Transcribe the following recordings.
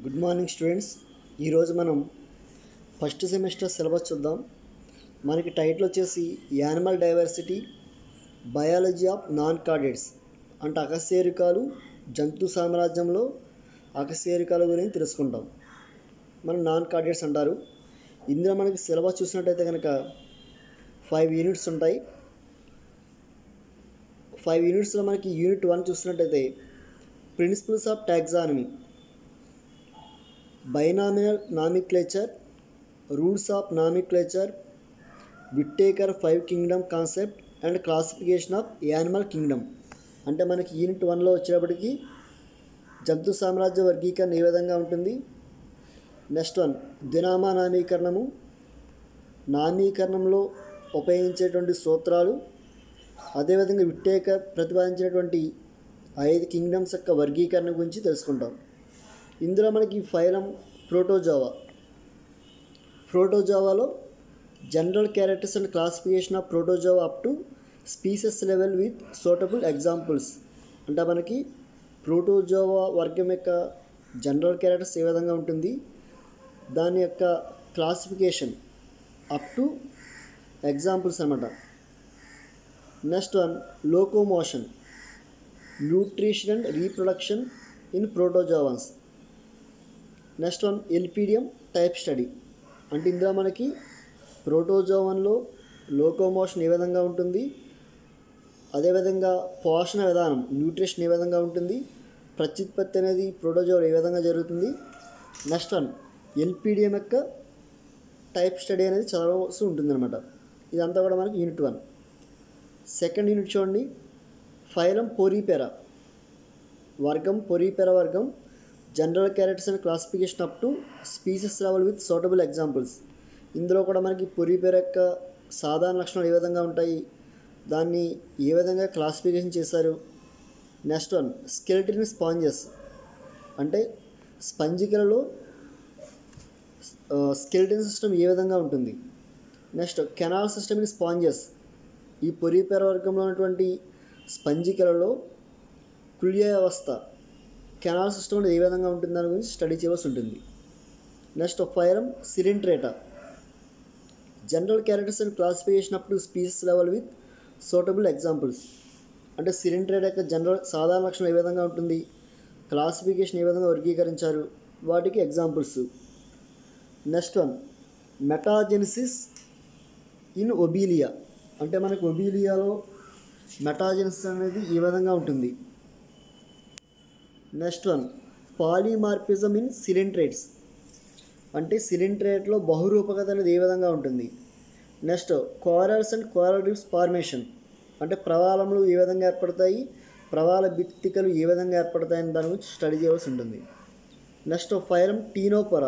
good morning students ఈరోజు మనం first semester syllabus చూద్దాం మనకి టైటిల్ వచ్చేసి animal diversity biology of non chordates అంటే అకశేరుకాలు జంతు సామ్రాజ్యంలో అకశేరుకాల గురించి తెలుసుకుంటాం మనం నాన్ కార్డెట్స్ అంటారు ఇందులో మనకి సిలబస్ చూసినట్టయితే కనుక ఫైవ్ యూనిట్స్ ఉంటాయి ఫైవ్ యూనిట్స్లో మనకి యూనిట్ వన్ చూసినట్టయితే principles of taxonomy binomial nomenclature rules of nomenclature Whittaker five kingdom concept and classification of animal kingdom అంటే మనకి యూనిట్ వన్లో వచ్చేటప్పటికి జంతు సామ్రాజ్య వర్గీకరణ ఏ విధంగా ఉంటుంది నెక్స్ట్ వన్ దినామా నామీకరణము నామీకరణంలో ఉపయోగించేటువంటి సూత్రాలు అదేవిధంగా విట్టేకర్ ప్రతిపాదించినటువంటి ఐదు కింగ్డమ్స్ యొక్క వర్గీకరణ గురించి తెలుసుకుంటాం ఇందులో మనకి ఫైలం ప్రోటోజావా ప్రోటోజావాలో general characters and classification of protozoa up to species level with suitable examples అంటే మనకి ప్రోటోజోవా వర్గం యొక్క జనరల్ క్యారెక్టర్స్ ఏ విధంగా ఉంటుంది దాని యొక్క క్లాసిఫికేషన్ అప్ టు ఎగ్జాంపుల్స్ అనమాట next one locomotion nutrition and reproduction in protozoans next one Elphidium type study అంటే ఇందులో మనకి ప్రోటోజోవన్లో లోకోమోషన్ ఏ విధంగా ఉంటుంది అదేవిధంగా పోషణ విధానం న్యూట్రిషన్ ఏ విధంగా ఉంటుంది ప్రత్యుత్పత్తి అనేది ప్రోటోజోవర్ ఏ విధంగా జరుగుతుంది నెక్స్ట్ వన్ ఎల్పిడిఎం యొక్క టైప్ స్టడీ అనేది చదవవలసి ఉంటుందన్నమాట ఇదంతా కూడా మనకి యూనిట్ వన్ సెకండ్ యూనిట్ చూడండి ఫైలం పొరీపెరా వర్గం పొరీపెర వర్గం general characters and classification up to species level with suitable examples ఇందులో కూడా మనకి పొరీపెర యొక్క సాధారణ లక్షణాలు ఏ విధంగా ఉంటాయి దాన్ని ఏ విధంగా క్లాసిఫికేషన్ చేశారు నెక్స్ట్ వన్ స్కెల్టిన్ స్పాంజెస్ అంటే స్పంజికలలో స్కెల్టిన్ సిస్టమ్ ఏ విధంగా ఉంటుంది next canal system in sponges ఈ పొరిపెర వర్గంలో ఉన్నటువంటి స్పంజికలలో కుల్య వ్యవస్థ కెనాల్ సిస్టమ్ అనేది ఏ విధంగా ఉంటుంది దాని గురించి స్టడీ చేయవలసి ఉంటుంది next phylum Coelenterata general characters and classification up to species level with suitable examples అంటే సిరింట్రేట్ యొక్క జనరల్ సాధారణ లక్షణం ఏ విధంగా ఉంటుంది క్లాసిఫికేషన్ ఏ విధంగా వర్గీకరించారు వాటికి examples next one metagenesis in Obelia అంటే మనకు ఒబీలియాలో మెటాజెనిసిస్ అనేది ఈ విధంగా ఉంటుంది next one polymorphism in coelenterates అంటే సిలింట్రేట్లో బహురూపకత అనేది ఏ విధంగా ఉంటుంది next corals and coral reefs formation అంటే ప్రవాళములు ఏ విధంగా ఏర్పడతాయి ప్రవాళ బిత్తికలు ఏ విధంగా ఏర్పడతాయని దాని గురించి స్టడీ చేయవలసి ఉంటుంది next phylum Ctenophora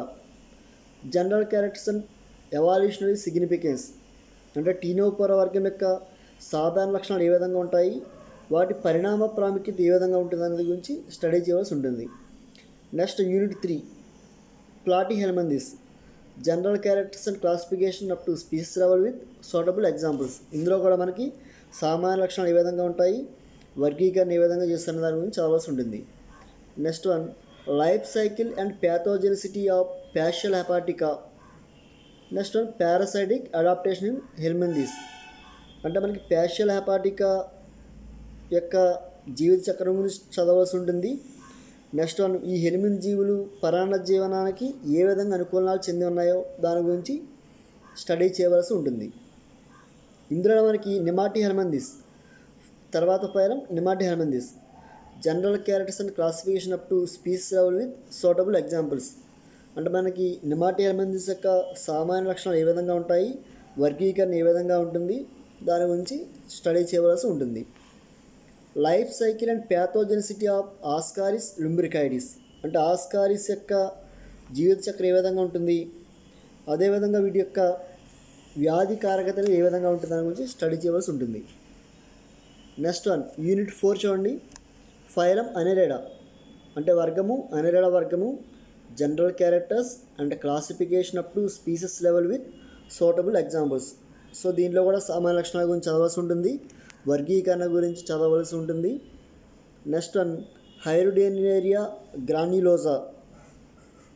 general characters and evolutionary significance అంటే టీనోపొర వర్గం యొక్క సాధారణ లక్షణాలు ఏ విధంగా ఉంటాయి వాటి పరిణామ ప్రాముఖ్యత ఏ విధంగా ఉంటుంది అనేది గురించి స్టడీ చేయవలసి ఉంటుంది next unit three Platyhelminthes general characters and classification up to species level with suitable examples ఇందులో కూడా మనకి సామాన్య లక్షణాలు ఏ విధంగా ఉంటాయి వర్గీకరణ ఏ విధంగా చేస్తున్న దాని గురించి చదవాల్సి ఉంటుంది next one life cycle and pathogenicity of Fasciola hepatica next one parasitic adaptation in helminths అంటే మనకి ప్యాషల్ హెపాటికా యొక్క జీవిత చక్రం గురించి చదవాల్సి ఉంటుంది నెక్స్ట్ వన్ ఈ హెల్మిన్ జీవులు పరాణ జీవనానికి ఏ విధంగా అనుకూలనాలు చెంది ఉన్నాయో దాని గురించి స్టడీ చేయవలసి ఉంటుంది ఇందులో మనకి నిమాటి హెల్మందిస్ తర్వాత phylum Nemathelminthes general characters and classification up to species level with suitable examples అంటే మనకి నిమాటి హెల్మందిస్ యొక్క సామాన్య లక్షణాలు ఏ విధంగా ఉంటాయి వర్గీకరణ ఏ విధంగా ఉంటుంది దాని గురించి స్టడీ చేయవలసి ఉంటుంది life cycle and pathogenicity of Ascaris lumbricoides అంటే ఆస్కారిస్ యొక్క జీవిత చక్రం ఏ విధంగా ఉంటుంది అదేవిధంగా వీటి యొక్క వ్యాధి కారకతలు ఏ విధంగా ఉంటుంది దాని గురించి స్టడీ చేయవలసి ఉంటుంది నెక్స్ట్ వన్ యూనిట్ ఫోర్ చూడండి ఫైలం అనెరేడా అంటే వర్గము అనెరేడా వర్గము general characters and classification up to species level with suitable examples so దీంట్లో కూడా సామాన్య లక్షణాల గురించి చదవాల్సి ఉంటుంది వర్గీకరణ గురించి చదవవలసి ఉంటుంది నెక్స్ట్ వన్ హైరుడేనియరియా గ్రాన్యులోజా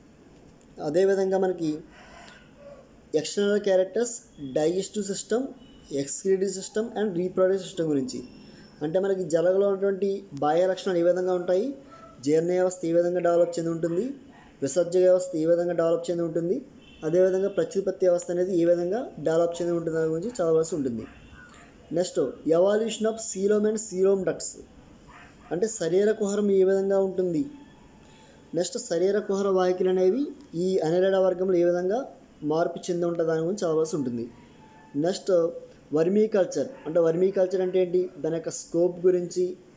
అదేవిధంగా మనకి external characters digestive system excretory system and reproductive system గురించి అంటే మనకి జలగలో ఉన్నటువంటి బాహ్య లక్షణాలు ఏ విధంగా ఉంటాయి జీర్ణ వ్యవస్థ ఏ విధంగా డెవలప్ చెంది ఉంటుంది విసర్జ వ్యవస్థ ఏ విధంగా డెవలప్ చెంది ఉంటుంది అదేవిధంగా ప్రత్యుత్పత్తి వ్యవస్థ అనేది ఏ విధంగా డెవలప్ చెంది ఉంటుంది దాని గురించి చదవాల్సి ఉంటుంది next evolution of coelom and coelom ducts అంటే శరీర కుహరం ఏ విధంగా ఉంటుంది నెక్స్ట్ శరీర కుహర వాహికలు అనేవి ఈ అనెరడ వర్గంలో ఏ విధంగా మార్పు చెంది ఉంటుంది దాని గురించి చదవాల్సి ఉంటుంది నెక్స్ట్ వర్మీ కల్చర్ అంటే వర్మీ కల్చర్ అంటే ఏంటి దాని యొక్క స్కోప్ గురించి